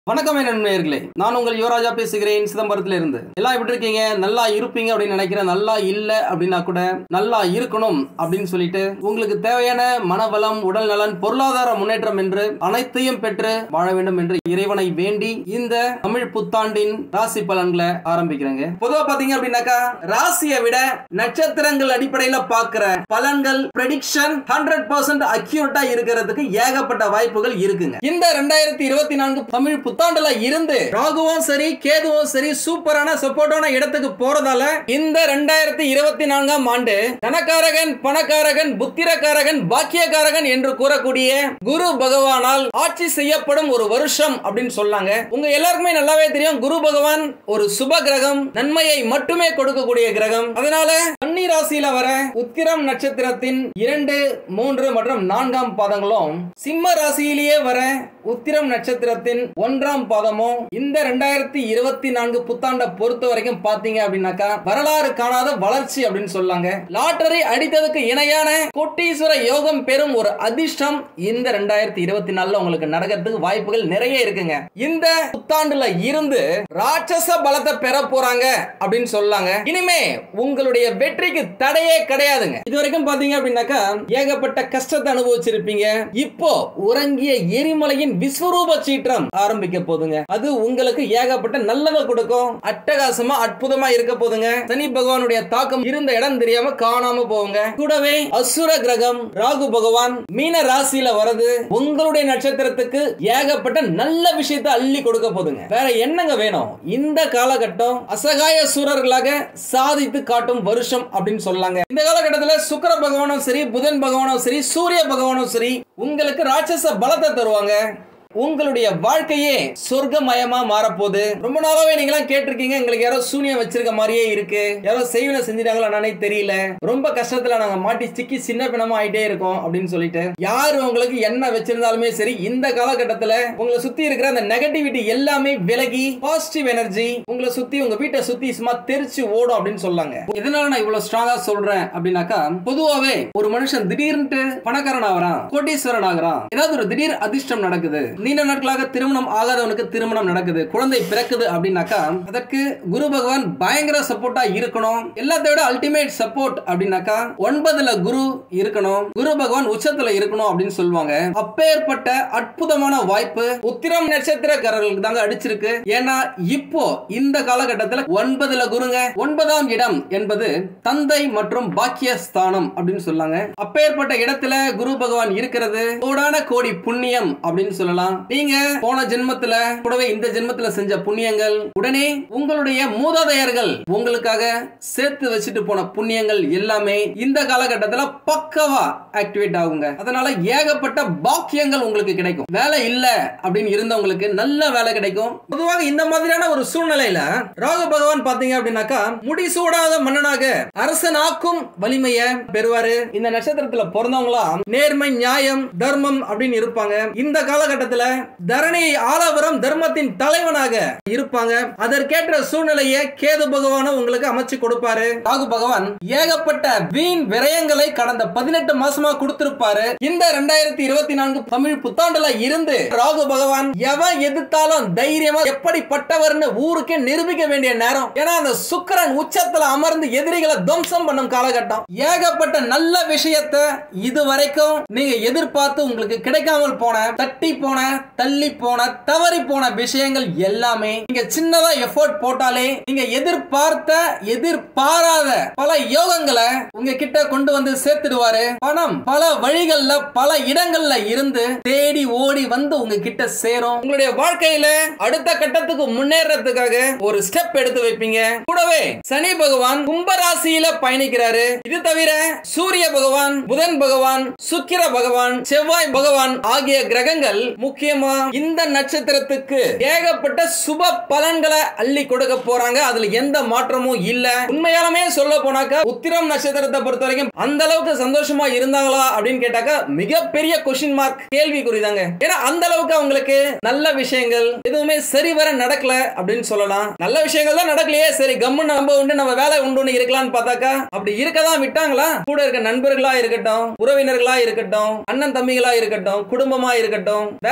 வணக்கம் என் நண்பர்களே நான் உங்கள் யுவராஜா பேசுகிறேன் சிதம்பரத்துல இருந்து எல்லாம் எப்படி இருக்கீங்க நல்லா இருப்பீங்க அப்படின்னு நினைக்கிறேன் நல்லா இல்ல அப்படின்னா கூட நல்லா இருக்கணும் அப்படின்னு சொல்லிட்டு உங்களுக்கு தேவையான மனபலம் உடல் நலன் பொருளாதார முன்னேற்றம் என்று அனைத்தையும் பெற்று வாழ வேண்டும் என்று இறைவனை வேண்டி இந்த தமிழ் புத்தாண்டின் ராசி பலன்களை ஆரம்பிக்கிறேங்க பொதுவா பாத்தீங்க அப்படின்னாக்கா ராசியை விட நட்சத்திரங்கள் அடிப்படையில பார்க்கிற பலன்கள் ப்ரெடிக்ஷன் ஹண்ட்ரட் பர்சன்ட் அக்யூரேட்டா இருக்கிறதுக்கு ஏகப்பட்ட வாய்ப்புகள் இருக்குங்க இந்த ரெண்டாயிரத்தி இருபத்தி நான்கு தமிழ் புத்தாண்டுல இருந்து ராகுவும் சரி கேதுவும் சரி சூப்பரான சப்போர்ட்டான இடத்துக்கு போறதால இந்த ரெண்டாயிரத்தி இருபத்தி நான்காம் ஆண்டு தனக்காரகன் பணக்காரகன் புத்திரக்காரகன் பாக்கியக்காரகன் என்று கூறக்கூடிய குரு பகவானால் ஆட்சி செய்யப்படும் ஒரு வருஷம் அப்படின்னு சொல்லாங்க உங்க எல்லாருக்குமே நல்லாவே தெரியும் குரு பகவான் ஒரு சுப கிரகம் நன்மையை மட்டுமே கொடுக்கக்கூடிய கிரகம் அதனால கன்னி ராசியில வர உத்திரம் நட்சத்திரத்தின் இரண்டு மூன்று மற்றும் நான்காம் பாதங்களும் சிம்ம ராசியிலேயே வர உத்திரம் நட்சத்திரத்தின் ஒன்றாம் பாதமும் இந்த ரெண்டாயிரத்தி இருபத்தி நான்கு புத்தாண்டை பொறுத்த வரைக்கும் பாத்தீங்க அப்படின்னாக்கா வரலாறு காணாத வளர்ச்சி அப்படின்னு சொல்லாங்க லாட்டரி அடித்ததுக்கு இணையான கோட்டீஸ்வர யோகம் பெறும் ஒரு அதிர்ஷ்டம் இந்த ரெண்டாயிரத்தி இருபத்தி நாலுல உங்களுக்கு நடக்கிறதுக்கு வாய்ப்புகள் நிறைய இருக்குங்க இந்த புத்தாண்டுல இருந்து ராட்சச பலத்தை பெற போறாங்க அப்படின்னு சொல்லாங்க இனிமே உங்களுடைய வெற்றிக்கு தடையே கிடையாதுங்க இது வரைக்கும் பாத்தீங்க அப்படின்னாக்கா ஏகப்பட்ட கஷ்டத்தை அனுபவிச்சிருப்பீங்க இப்போ உறங்கிய எரிமலையின் விஸ்வரூப சீற்றம் ஆரம்பிக்க போதுங்க அது உங்களுக்கு ஏகப்பட்ட நல்லதை கொடுக்கும் அட்டகாசமா அற்புதமா இருக்க போதுங்க சனி பகவானுடைய தாக்கம் இருந்த இடம் தெரியாம காணாம போவுங்க கூடவே அசுர கிரகம் ராகு பகவான் மீன ராசியில வரது உங்களுடைய நட்சத்திரத்துக்கு ஏகப்பட்ட நல்ல விஷயத்தை அள்ளி கொடுக்க போதுங்க வேற என்னங்க வேணும் இந்த காலகட்டம் அசகாய சூரர்களாக சாதித்து காட்டும் வருஷம் அப்படின்னு சொல்லாங்க இந்த காலகட்டத்தில் சுக்கர பகவானும் சரி புதன் பகவானும் சரி சூரிய பகவானும் சரி உங்களுக்கு ராட்சச பலத்தை தருவாங்க உங்களுடைய வாழ்க்கையே சொர்க்கமயமா மாறப்போகுது ரொம்ப நாளாவே நீங்களாம் கேட்டிருக்கீங்க எங்களுக்கு யாரோ சூனியம் வச்சிருக்க மாதிரியே இருக்கு யாரோ செய்வனை செஞ்சிட்டாங்களா என்னன்னே தெரியல ரொம்ப கஷ்டத்துல நாங்க மாட்டி சிக்கி சின்ன பிணமா ஆயிட்டே இருக்கோம் அப்படின்னு சொல்லிட்டு யார் உங்களுக்கு என்ன வச்சிருந்தாலுமே சரி இந்த காலகட்டத்துல உங்களை சுத்தி இருக்கிற அந்த நெகட்டிவிட்டி எல்லாமே விலகி பாசிட்டிவ் எனர்ஜி உங்களை சுத்தி உங்க வீட்டை சுத்தி சும்மா தெரிச்சு ஓடும் அப்படின்னு சொல்லாங்க எதனால நான் இவ்வளவு ஸ்ட்ராங்கா சொல்றேன் அப்படின்னாக்கா பொதுவாவே ஒரு மனுஷன் திடீர்னு பணக்காரன் ஆகிறான் கோட்டீஸ்வரன் ஆகிறான் ஏதாவது ஒரு திடீர் அதிர்ஷ்டம் நடக்குது நீண்ட நாட்களாக திருமணம் ஆகாதவனுக்கு திருமணம் நடக்குது குழந்தை பிறக்குது அப்படின்னாக்கா அதற்கு குரு பகவான் பயங்கர சப்போர்ட்டா இருக்கணும் எல்லாத்தை விட அல்டிமேட் சப்போர்ட் அப்படின்னாக்கா ஒன்பதுல குரு இருக்கணும் குரு பகவான் உச்சத்துல இருக்கணும் அப்படின்னு சொல்லுவாங்க அப்பேற்பட்ட அற்புதமான வாய்ப்பு உத்திரம் நட்சத்திரக்காரர்களுக்கு தாங்க அடிச்சிருக்கு ஏன்னா இப்போ இந்த காலகட்டத்தில் ஒன்பதுல குருங்க ஒன்பதாம் இடம் என்பது தந்தை மற்றும் பாக்கிய ஸ்தானம் அப்படின்னு சொல்லாங்க அப்பேற்பட்ட இடத்துல குரு பகவான் இருக்கிறது கோடான கோடி புண்ணியம் அப்படின்னு சொல்லலாம் நீங்க போன ஜென்மத்துல கூடவே இந்த ஜென்மத்துல செஞ்ச புண்ணியங்கள் உடனே உங்களுடைய மூதாதையர்கள் உங்களுக்காக சேர்த்து வச்சுட்டு போன புண்ணியங்கள் எல்லாமே இந்த காலகட்டத்துல பக்கவா ஆக்டிவேட் ஆகுங்க அதனால ஏகப்பட்ட பாக்கியங்கள் உங்களுக்கு கிடைக்கும் வேலை இல்ல அப்படின்னு இருந்தவங்களுக்கு நல்ல வேலை கிடைக்கும் பொதுவாக இந்த மாதிரியான ஒரு சூழ்நிலையில ராகு பகவான் பாத்தீங்க அப்படின்னாக்கா முடிசூடாத மன்னனாக அரசனாக்கும் வலிமைய பெறுவாரு இந்த நட்சத்திரத்துல பிறந்தவங்களா நேர்மை நியாயம் தர்மம் அப்படின்னு இருப்பாங்க இந்த காலகட்டத்துல தரணியை ஆலவரம் தர்மத்தின் தலைவனாக இருப்பாங்க அதற்கேற்ற சூழ்நிலையை கேது பகவானும் உங்களுக்கு அமைச்சு கொடுப்பாரு ராகு பகவான் ஏகப்பட்ட வீண் விரயங்களை கடந்த பதினெட்டு மாசமா கொடுத்திருப்பாரு இந்த ரெண்டாயிரத்தி இருபத்தி நான்கு தமிழ் புத்தாண்டுல இருந்து ராகு பகவான் எவன் எதிர்த்தாலும் தைரியமா எப்படிப்பட்டவர்னு ஊருக்கே நிரூபிக்க வேண்டிய நேரம் ஏன்னா அந்த சுக்கரன் உச்சத்துல அமர்ந்து எதிரிகளை துவம்சம் பண்ணும் காலகட்டம் ஏகப்பட்ட நல்ல விஷயத்தை இது வரைக்கும் நீங்க எதிர்பார்த்து உங்களுக்கு கிடைக்காமல் போன தட்டி போன தள்ளி போன தவறி போன விஷயங்கள் எல்லாமே நீங்க சின்னதா எஃபோர்ட் போட்டாலே நீங்க எதிர்பார்த்த எதிர்பாராத பல யோகங்களை உங்க கிட்ட கொண்டு வந்து சேர்த்துடுவாரு பணம் பல வழிகள்ல பல இடங்கள்ல இருந்து தேடி ஓடி வந்து உங்க கிட்ட சேரும் உங்களுடைய வாழ்க்கையில அடுத்த கட்டத்துக்கு முன்னேறதுக்காக ஒரு ஸ்டெப் எடுத்து வைப்பீங்க கூடவே சனி பகவான் கும்பராசியில பயணிக்கிறாரு இது தவிர சூரிய பகவான் புதன் பகவான் சுக்கிர பகவான் செவ்வாய் பகவான் ஆகிய கிரகங்கள் முக்கியமா இந்த நட்சத்திரத்துக்கு ஏகப்பட்ட சுப பலன்களை அள்ளி கொடுக்க போறாங்க அதுல எந்த மாற்றமும் இல்ல உண்மையாலுமே சொல்ல போனாக்கா உத்திரம் நட்சத்திரத்தை பொறுத்த வரைக்கும் அந்த அளவுக்கு சந்தோஷமா இருந்தாங்களா அப்படின்னு கேட்டாக்கா மிகப்பெரிய கொஸ்டின் மார்க் கேள்விக்குறிதாங்க ஏன்னா அந்த அளவுக்கு அவங்களுக்கு நல்ல விஷயங்கள் எதுவுமே சரிவர நடக்கல அப்படின்னு சொல்லலாம் நல்ல விஷயங்கள் தான் நடக்கலையே சரி கம்முன்னு நம்ம உண்டு நம்ம வேலை உண்டுன்னு இருக்கலாம்னு பார்த்தாக்கா அப்படி இருக்கதான் விட்டாங்களா கூட இருக்க நண்பர்களா இருக்கட்டும் உறவினர்களா இருக்கட்டும் அண்ணன் தம்பிகளா இருக்கட்டும் குடும்பமா இருக்கட்டும் வேலை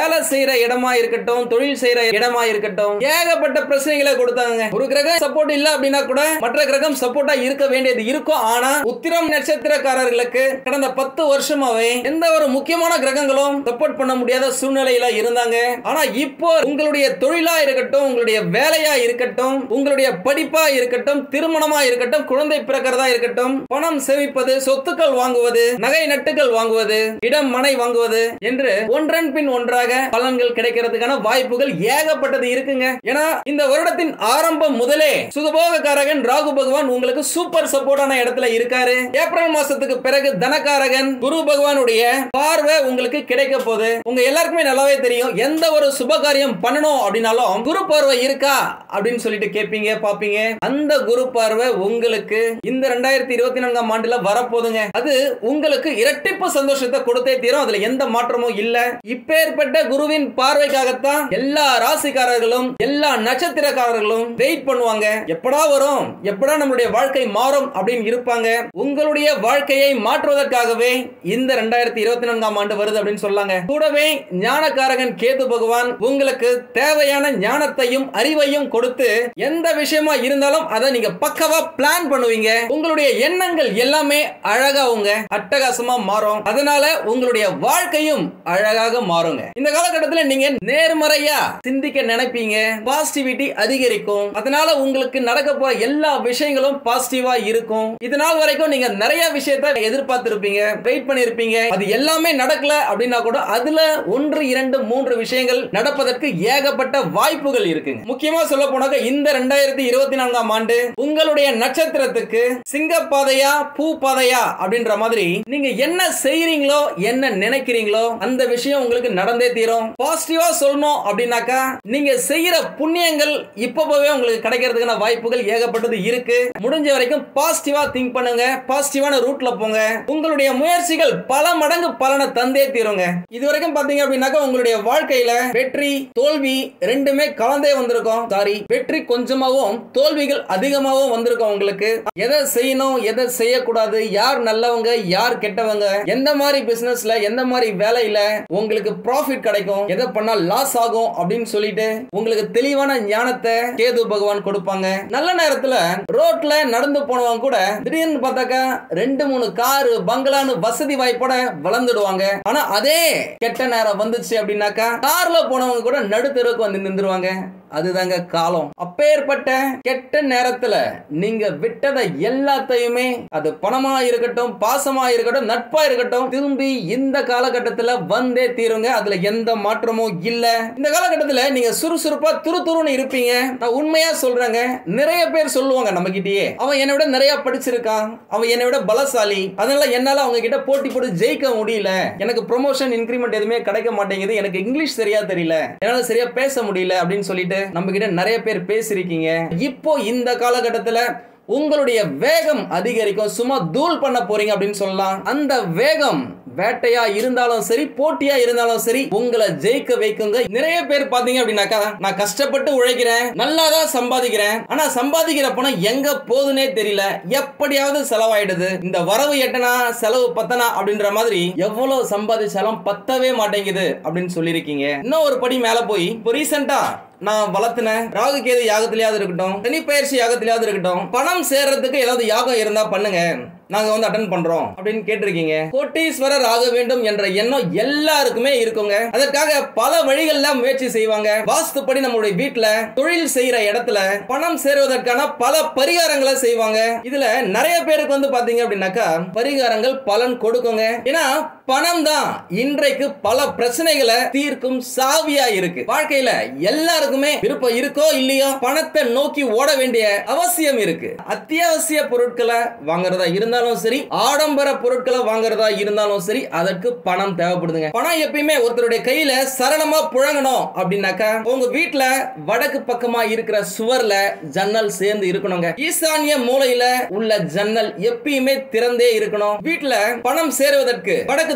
வேலை செய்யற இடமா இருக்கட்டும் தொழில் செய்யற இடமா இருக்கட்டும் ஏகப்பட்ட பிரச்சனைகளை கொடுத்தாங்க ஒரு கிரகம் சப்போர்ட் இல்ல அப்படின்னா கூட மற்ற கிரகம் சப்போர்ட்டா இருக்க வேண்டியது இருக்கும் ஆனா உத்திரம் நட்சத்திரக்காரர்களுக்கு கடந்த பத்து வருஷமாவே எந்த ஒரு முக்கியமான கிரகங்களும் சப்போர்ட் பண்ண முடியாத சூழ்நிலையில இருந்தாங்க ஆனா இப்போ உங்களுடைய தொழிலா இருக்கட்டும் உங்களுடைய வேலையா இருக்கட்டும் உங்களுடைய படிப்பா இருக்கட்டும் திருமணமா இருக்கட்டும் குழந்தை பிறக்கிறதா இருக்கட்டும் பணம் சேமிப்பது சொத்துக்கள் வாங்குவது நகை நட்டுகள் வாங்குவது இடம் மனை வாங்குவது என்று ஒன்றன் பின் ஒன்றாக பலன்கள் கிடைக்கிறதுக்கான வாய்ப்புகள் ஏகப்பட்டது இருக்குங்க ஏன்னா இந்த வருடத்தின் ஆரம்பம் முதலே சுகபோகக்காரகன் ராகு பகவான் உங்களுக்கு சூப்பர் சப்போர்ட்டான இடத்துல இருக்காரு ஏப்ரல் மாசத்துக்கு பிறகு தனகாரகன் குரு பகவானுடைய பார்வை உங்களுக்கு கிடைக்க போகுது உங்க எல்லாருக்குமே நல்லாவே தெரியும் எந்த ஒரு சுப காரியம் பண்ணணும் அப்படின்னாலும் குரு பார்வை இருக்கா அப்படின்னு சொல்லிட்டு கேட்பீங்க பாப்பீங்க அந்த குரு பார்வை உங்களுக்கு இந்த ரெண்டாயிரத்தி இருபத்தி நான்காம் ஆண்டுல வரப்போகுதுங்க அது உங்களுக்கு இரட்டிப்பு சந்தோஷத்தை கொடுத்தே தீரும் அதுல எந்த மாற்றமும் இல்ல இப்பேற்பட்ட குருவின் பார்வைக்காகத்தான் எல்லா ராசிக்காரர்களும் எல்லா நட்சத்திரக்காரர்களும் வெயிட் பண்ணுவாங்க எப்படா வரும் எப்படா நம்மளுடைய வாழ்க்கை மாறும் அப்படின்னு இருப்பாங்க உங்களுடைய வாழ்க்கையை மாற்றுவதற்காகவே இந்த ரெண்டாயிரத்தி இருபத்தி நான்காம் ஆண்டு வருது அப்படின்னு சொல்லாங்க கூடவே ஞானக்காரகன் கேது பகவான் உங்களுக்கு தேவையான ஞானத்தையும் அறிவையும் கொடுத்து எந்த விஷயமா இருந்தாலும் அதை நீங்க பக்கவா பிளான் பண்ணுவீங்க உங்களுடைய எண்ணங்கள் எல்லாமே அழகாவுங்க அட்டகாசமா மாறும் அதனால உங்களுடைய வாழ்க்கையும் அழகாக மாறுங்க இந்த காலகட்டத்தில் நீங்க நேர்மறையா சிந்திக்க நினைப்பீங்க பாசிட்டிவிட்டி அதிகரிக்கும் அதனால உங்களுக்கு நடக்க போற எல்லா விஷயங்களும் பாசிட்டிவா இருக்கும் இதனால் வரைக்கும் நீங்க நிறைய விஷயத்தை எதிர்பார்த்திருப்பீங்க வெயிட் பண்ணிருப்பீங்க அது எல்லாமே நடக்கல அப்படின்னா கூட அதுல ஒன்று இரண்டு மூன்று விஷயங்கள் நடப்பதற்கு ஏகப்பட்ட வாய்ப்புகள் இருக்குங்க முக்கியமா சொல்ல போனாக்க இந்த ரெண்டாயிரத்தி இருபத்தி நான்காம் ஆண்டு உங்களுடைய நட்சத்திரத்துக்கு சிங்க பாதையா பூ பாதையா அப்படின்ற மாதிரி நீங்க என்ன செய்யறீங்களோ என்ன நினைக்கிறீங்களோ அந்த விஷயம் உங்களுக்கு நடந்தே தீரும் பாசிட்டிவா சொல்லணும் அப்படின்னாக்கா நீங்க செய்யற புண்ணியங்கள் இப்பவே உங்களுக்கு கிடைக்கிறதுக்கான வாய்ப்புகள் ஏகப்பட்டது இருக்கு முடிஞ்ச வரைக்கும் பாசிட்டிவா திங்க் பண்ணுங்க பாசிட்டிவான ரூட்ல போங்க உங்களுடைய முயற்சிகள் பல மடங்கு பலனை தந்தே தீருங்க இது வரைக்கும் பாத்தீங்க அப்படின்னாக்கா உங்களுடைய வாழ்க்கையில வெற்றி தோல்வி ரெண்டுமே கலந்தே வந்திருக்கும் சாரி வெற்றி கொஞ்சமாவும் தோல்விகள் அதிகமாகவும் வந்திருக்கும் உங்களுக்கு எதை செய்யணும் எதை செய்யக்கூடாது யார் நல்லவங்க யார் கெட்டவங்க எந்த மாதிரி பிசினஸ்ல எந்த மாதிரி வேலையில உங்களுக்கு ப்ராஃபிட் கிடைக்கும் எதை பண்ணா லாஸ் ஆகும் அப்படின்னு சொல்லிட்டு உங்களுக்கு தெளிவான ஞானத்தை கேது பகவான் கொடுப்பாங்க நல்ல நேரத்துல ரோட்ல நடந்து போனவங்க கூட திடீர்னு பார்த்தாக்கா ரெண்டு மூணு காரு பங்களான்னு வசதி வாய்ப்போட வளர்ந்துடுவாங்க ஆனா அதே கெட்ட நேரம் வந்துச்சு அப்படின்னாக்கா கார்ல போனவங்க கூட நடுத்தருக்கு வந்து நின்றுவாங்க அதுதாங்க காலம் அப்பேற்பட்ட கெட்ட நேரத்துல நீங்க விட்டதை எல்லாத்தையுமே அது பணமா இருக்கட்டும் பாசமா இருக்கட்டும் நட்பா இருக்கட்டும் திரும்பி இந்த காலகட்டத்துல வந்தே தீருங்க அதுல எந்த மாற்றமும் இல்ல இந்த காலகட்டத்துல நீங்க சுறுசுறுப்பா துரு துருன்னு இருப்பீங்க நான் உண்மையா சொல்றேங்க நிறைய பேர் சொல்லுவாங்க நம்ம கிட்டயே அவன் என்னை விட நிறைய படிச்சிருக்கான் அவன் என்னை விட பலசாலி அதனால என்னால அவங்க கிட்ட போட்டி போட்டு ஜெயிக்க முடியல எனக்கு ப்ரொமோஷன் இன்க்ரிமெண்ட் எதுவுமே கிடைக்க மாட்டேங்குது எனக்கு இங்கிலீஷ் சரியா தெரியல என்னால சரியா பேச முடியல அப்படின்னு சொல்லிட்டு நம்ம கிட்ட நிறைய பேர் பேசிருக்கீங்க இப்போ இந்த காலகட்டத்துல உங்களுடைய வேகம் அதிகரிக்கும் சும்மா தூள் பண்ண போறீங்க அப்படின்னு சொல்லலாம் அந்த வேகம் வேட்டையா இருந்தாலும் சரி போட்டியா இருந்தாலும் சரி உங்களை ஜெயிக்க வைக்குங்க நிறைய பேர் பாத்தீங்க அப்படின்னாக்கா நான் கஷ்டப்பட்டு உழைக்கிறேன் நல்லா தான் சம்பாதிக்கிறேன் ஆனா சம்பாதிக்கிற பணம் எங்க போகுதுன்னே தெரியல எப்படியாவது செலவாயிடுது இந்த வரவு எட்டனா செலவு பத்தனா அப்படின்ற மாதிரி எவ்வளவு சம்பாதிச்சாலும் பத்தவே மாட்டேங்குது அப்படின்னு சொல்லியிருக்கீங்க இன்னும் ஒரு படி மேல போய் இப்போ ரீசெண்டா நான் வளர்த்தின ராகு கேது யாகத்திலேயாவது இருக்கட்டும் சனி பயிற்சி யாகத்திலேயாவது இருக்கட்டும் பணம் சேர்றதுக்கு ஏதாவது யாகம் இருந்தா பண்ணுங்க நாங்க வந்து அட்டன் பண்றோம் அப்படின்னு கேட்டிருக்கீங்க கோட்டீஸ்வரர் ஆக வேண்டும் என்ற எண்ணம் எல்லாருக்குமே இருக்குங்க அதற்காக பல வழிகள்ல முயற்சி செய்வாங்க வாஸ்துப்படி நம்மளுடைய வீட்டுல தொழில் செய்யற இடத்துல பணம் சேருவதற்கான பல பரிகாரங்களை செய்வாங்க இதுல நிறைய பேருக்கு வந்து பாத்தீங்க அப்படின்னாக்கா பரிகாரங்கள் பலன் கொடுக்குங்க ஏன்னா பணம் தான் இன்றைக்கு பல பிரச்சனைகளை தீர்க்கும் சாவியா இருக்கு வாழ்க்கையில எல்லாருக்குமே விருப்பம் இருக்கோ இல்லையோ பணத்தை நோக்கி ஓட வேண்டிய அவசியம் இருக்கு அத்தியாவசிய பொருட்களை வாங்குறதா இருந்தாலும் சரி ஆடம்பர பொருட்களை வாங்குறதா இருந்தாலும் சரி அதற்கு பணம் தேவைப்படுதுங்க பணம் எப்பயுமே ஒருத்தருடைய கையில சரளமா புழங்கணும் அப்படின்னாக்கா உங்க வீட்டுல வடக்கு பக்கமா இருக்கிற சுவர்ல ஜன்னல் சேர்ந்து இருக்கணுங்க ஈசானிய மூலையில உள்ள ஜன்னல் எப்பயுமே திறந்தே இருக்கணும் வீட்டுல பணம் சேருவதற்கு வடக்கு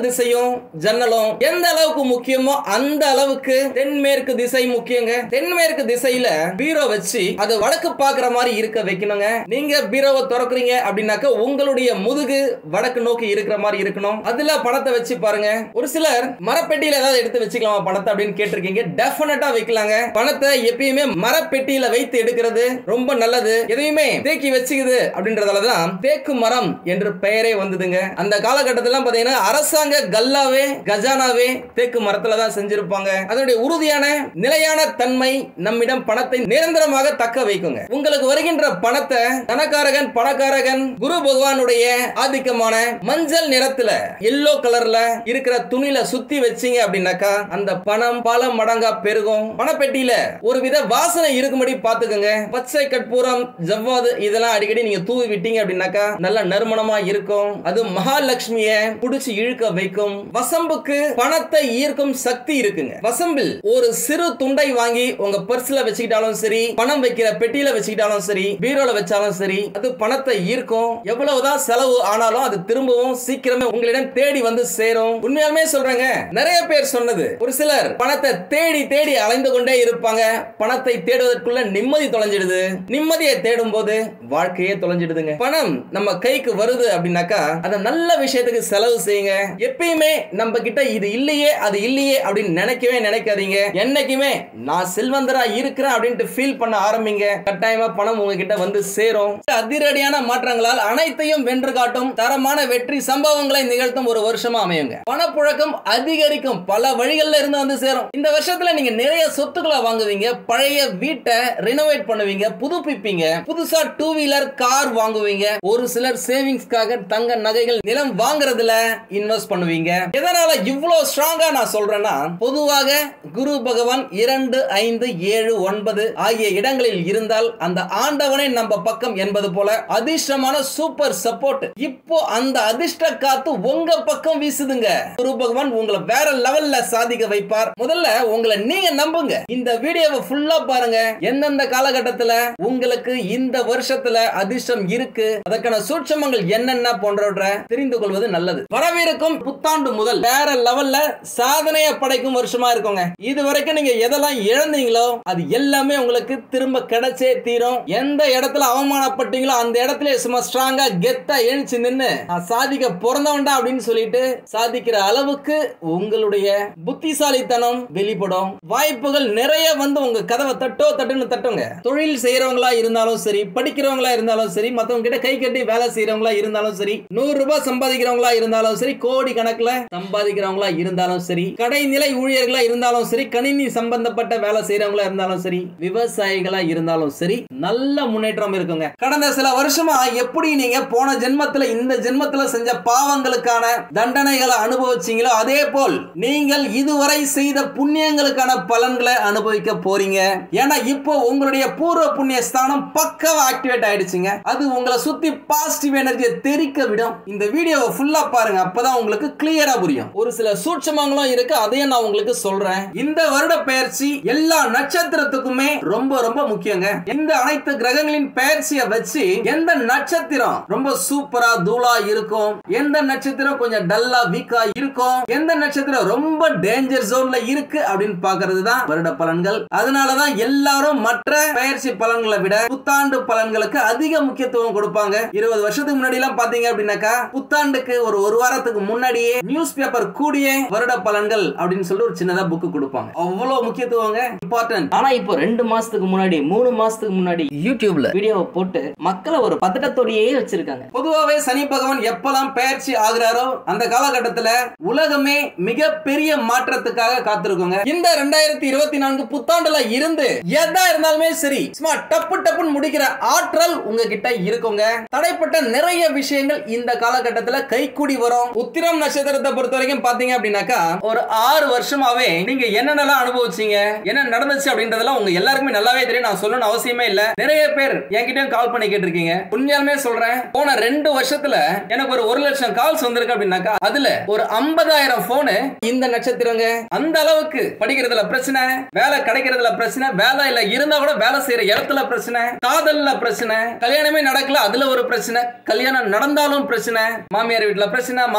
திசையும் ஜன்னலும் எந்த அளவுக்கு முக்கியமோ அந்த அளவுக்கு தென்மேற்கு திசை முக்கியங்க தென்மேற்கு திசையில பீரோ வச்சு அது வடக்கு பாக்குற மாதிரி இருக்க வைக்கணுங்க நீங்க பீரோவை திறக்குறீங்க அப்படின்னாக்க உங்களுடைய முதுகு வடக்கு நோக்கி இருக்கிற மாதிரி இருக்கணும் அதுல பணத்தை வச்சு பாருங்க ஒரு சிலர் மரப்பெட்டியில ஏதாவது எடுத்து வச்சுக்கலாமா பணத்தை அப்படின்னு கேட்டிருக்கீங்க டெஃபினட்டா வைக்கலாங்க பணத்தை எப்பயுமே மரப்பெட்டியில வைத்து எடுக்கிறது ரொம்ப நல்லது எதையுமே தேக்கி வச்சுக்குது அப்படின்றதாலதான் தேக்கு மரம் என்று பெயரே வந்ததுங்க அந்த காலகட்டத்துல பாத்தீங்கன்னா அரசாங்க கல்லாவே கஜானாவே தேக்கு மரத்துல தான் செஞ்சிருப்பாங்க அதனுடைய உறுதியான நிலையான தன்மை நம்மிடம் பணத்தை நிரந்தரமாக தக்க வைக்குங்க உங்களுக்கு வருகின்ற பணத்தை தனக்காரகன் பணக்காரகன் குரு பகவானுடைய ஆதிக்கமான மஞ்சள் நிறத்துல எல்லோ கலர்ல இருக்கிற துணியில சுத்தி வச்சீங்க அப்படின்னாக்கா அந்த பணம் பல மடங்கா பெருகும் பணப்பெட்டியில ஒரு வித வாசனை இருக்கும்படி பாத்துக்கோங்க பச்சை கற்பூரம் ஜவ்வாது இதெல்லாம் அடிக்கடி நீங்க தூவி விட்டீங்க அப்படின்னாக்கா நல்ல நறுமணமா இருக்கும் அது மகாலட்சுமிய புடிச்சு இழுக்க வைக்கும் வசம்புக்கு பணத்தை ஈர்க்கும் சக்தி இருக்குங்க வசம்பில் ஒரு சிறு துண்டை வாங்கி உங்க பர்ஸ்ல வச்சுக்கிட்டாலும் சரி பணம் வைக்கிற பெட்டியில வச்சுக்கிட்டாலும் சரி பீரோல வச்சாலும் சரி அது பணத்தை ஈர்க்கும் எவ்வளவுதான் செலவு ஆனாலும் அது திரும்பவும் சீக்கிரமே உங்களிடம் தேடி வந்து சேரும் உண்மையாலுமே சொல்றேங்க நிறைய பேர் சொன்னது ஒரு சிலர் பணத்தை தேடி தேடி அலைந்து கொண்டே இருப்பாங்க பணத்தை தேடுவதற்குள்ள நிம்மதி தொலைஞ்சிடுது நிம்மதியை தேடும் போது வாழ்க்கையே தொலைஞ்சிடுதுங்க பணம் நம்ம கைக்கு வருது அப்படின்னாக்கா அதை நல்ல விஷயத்துக்கு செலவு செய்யுங்க எப்பயுமே நம்ம கிட்ட இது இல்லையே அது இல்லையே அப்படின்னு நினைக்கவே நினைக்காதீங்க என்னைக்குமே நான் செல்வந்தரா இருக்கிறேன் அப்படின்ட்டு ஃபீல் பண்ண ஆரம்பிங்க கட்டாயமா பணம் உங்ககிட்ட வந்து சேரும் அதிரடியான மாற்றங்களால் அனைத்தையும் வென்று காட்டும் தரமான வெற்றி சம்பவங்களை நிகழ்த்தும் ஒரு வருஷமா அமையுங்க பணப்புழக்கம் அதிகரிக்கும் பல வழிகள்ல இருந்து வந்து சேரும் இந்த வருஷத்துல நீங்க நிறைய சொத்துக்களை வாங்குவீங்க பழைய வீட்டை ரினோவேட் பண்ணுவீங்க புதுப்பிப்பீங்க புதுசா டூ வீலர் கார் வாங்குவீங்க ஒரு சிலர் சேவிங்ஸ்க்காக தங்க நகைகள் நிலம் வாங்குறதுல இன்வெஸ்ட் பண்ணுவீங்க எதனால இவ்வளவு ஸ்ட்ராங்கா நான் சொல்றேன்னா பொதுவாக குரு பகவான் இரண்டு ஐந்து ஏழு ஒன்பது ஆகிய இடங்களில் இருந்தால் அந்த ஆண்டவனே நம்ம பக்கம் என்பது போல அதிர்ஷ்டமான சூப்பர் சப்போர்ட் இப்போ அந்த அதிர்ஷ்ட காத்து உங்க பக்கம் வீசுதுங்க குரு பகவான் உங்களை வேற லெவல்ல சாதிக்க வைப்பார் முதல்ல உங்களை நீங்க நம்புங்க இந்த வீடியோவை ஃபுல்லா பாருங்க எந்தெந்த காலகட்டத்துல உங்களுக்கு இந்த வருஷத்துல அதிர்ஷ்டம் இருக்கு அதற்கான சூட்சமங்கள் என்னென்ன போன்றவற்றை தெரிந்து கொள்வது நல்லது வரவிருக்கும் புத்தாண்டு முதல் வேற லெவல்ல சாதனையை படைக்கும் வருஷமா இருக்குங்க இது வரைக்கும் நீங்க எதெல்லாம் இழந்தீங்களோ அது எல்லாமே உங்களுக்கு திரும்ப கிடைச்சே தீரும் எந்த இடத்துல அவமானப்பட்டீங்களோ அந்த இடத்துல சும்மா ஸ்ட்ராங்கா கெத்தா எழுச்சி நின்னு நான் சாதிக்க பிறந்தவன்டா அப்படின்னு சொல்லிட்டு சாதிக்கிற அளவுக்கு உங்களுடைய புத்திசாலித்தனம் வெளிப்படும் வாய்ப்புகள் நிறைய வந்து உங்க கதவை தட்டோ தட்டுன்னு தட்டுங்க தொழில் செய்யறவங்களா இருந்தாலும் சரி படிக்கிறவங்களா இருந்தாலும் சரி மத்தவங்க கிட்ட கை கட்டி வேலை செய்யறவங்களா இருந்தாலும் சரி நூறு ரூபாய் சம்பாதிக்கிறவங்களா இருந்தாலும் சரி கோடி கணக்குல சம்பாதிக்கிறவங்களா இருந்தாலும் சரி கடைநிலை ஊழியர்களா இருந்தாலும் சரி கணினி சம்பந்தப்பட்ட வேலை செய்யறவங்களா இருந்தாலும் சரி விவசாயிகளா இருந்தாலும் சரி நல்ல முன்னேற்றம் இருக்குங்க கடந்த சில வருஷமா எப்படி நீங்க போன ஜென்மத்துல இந்த ஜென்மத்துல செஞ்ச பாவங்களுக்கான தண்டனைகளை அனுபவிச்சீங்களோ அதே போல் நீங்கள் இதுவரை செய்த புண்ணியங்களுக்கான பலன்களை அனுபவிக்க போறீங்க ஏன்னா இப்போ உங்களுடைய பூர்வ புண்ணிய ஸ்தானம் பக்கவா ஆக்டிவேட் ஆயிடுச்சுங்க அது உங்களை சுத்தி பாசிட்டிவ் எனர்ஜியை தெரிக்க விடும் இந்த வீடியோவை ஃபுல்லா பாருங்க அப்பதான் உங்களுக்கு கிளியரா புரியும் ஒரு சில சூட்சமங்களும் இருக்கு அதையும் நான் உங்களுக்கு சொல்றேன் இந்த வருட பெயர்ச்சி எல்லா நட்சத்திரத்துக்குமே ரொம்ப ரொம்ப முக்கியங்க இந்த அனைத்து கிரகங்களின் பெயர்ச்சியை வச்சு எந்த நட்சத்திரம் ரொம்ப சூப்பரா தூளா இருக்கும் எந்த நட்சத்திரம் கொஞ்சம் டல்லா வீக்கா இருக்கும் எந்த நட்சத்திரம் ரொம்ப டேஞ்சர் ஜோன்ல இருக்கு அப்படின்னு பாக்குறது தான் வருட பலன்கள் அதனாலதான் எல்லாரும் மற்ற பெயர்ச்சி பலன்களை விட புத்தாண்டு பலன்களுக்கு அதிக முக்கியத்துவம் கொடுப்பாங்க இருபது வருஷத்துக்கு முன்னாடி எல்லாம் பாத்தீங்க அப்படின்னாக்கா புத்தாண்டுக்கு ஒரு ஒரு வாரத்துக்கு முன்னாடியே நியூஸ் பேப்பர் கூடிய வருட பலன்கள் அப்படின்னு சொல்லிட்டு ஒரு சின்னதா புக் கொடுப்பாங்க அவ்வளவு முக்கியத்துவங்க இம்பார்ட்டன்ட் ஆனா இப்போ ரெண்டு மாசத்துக்கு முன்னாடி மூணு மாசத்துக்கு முன்னாடி யூடியூப்ல வீடியோவை போட்டு மக்களை ஒரு பதட்டத்தோடயே வச்சிருக்காங்க பொதுவாவே சனி பகவான் எப்பெல்லாம் பெயர்ச்சி ஆகுறாரோ அந்த காலகட்டத்துல உலகமே மிகப்பெரிய மாற்றத்துக்காக காத்திருக்குங்க இந்த ரெண்டாயிரத்தி இருபத்தி நான்கு புத்தாண்டுல இருந்து எதா இருந்தாலுமே சரி சும்மா டப்பு டப்புன்னு முடிக்கிற ஆற்றல் உங்ககிட்ட இருக்குங்க தடைப்பட்ட நிறைய விஷயங்கள் இந்த காலகட்டத்துல கைக்கூடி வரும் உத்திரம் நட்சத்திரத்தை பொறுத்த வரைக்கும் பாத்தீங்க அப்படின்னாக்கா ஒரு ஆறு வருஷமாவே நீங்க என்னென்னலாம் அனுபவிச்சீங்க என்ன நடந்துச்சு அப்படின்றதெல்லாம் உங்க எல்லாருக்குமே நல்லாவே தெரியும் நான் சொல்லணும்னு அவசியமே இல்ல நிறைய பேர் என்கிட்டயும் கால் பண்ணி கேட்டிருக்கீங்க உண்மையாலுமே சொல்றேன் போன ரெண்டு வருஷத்துல எனக்கு ஒரு ஒரு லட்சம் கால்ஸ் வந்திருக்கு அப்படின்னாக்கா அதுல ஒரு ஐம்பதாயிரம் போனு இந்த நட்சத்திரங்க அந்த அளவுக்கு படிக்கிறதுல பிரச்சனை வேலை கிடைக்கிறதுல பிரச்சனை வேலை இல்ல இருந்தா கூட வேலை செய்யற இடத்துல பிரச்சனை காதல்ல பிரச்சனை கல்யாணமே நடக்கல அதுல ஒரு பிரச்சனை கல்யாணம் நடந்தாலும் பிரச்சனை மாமியார் வீட்டுல பிரச்சனை மாமனார் வீட்டுல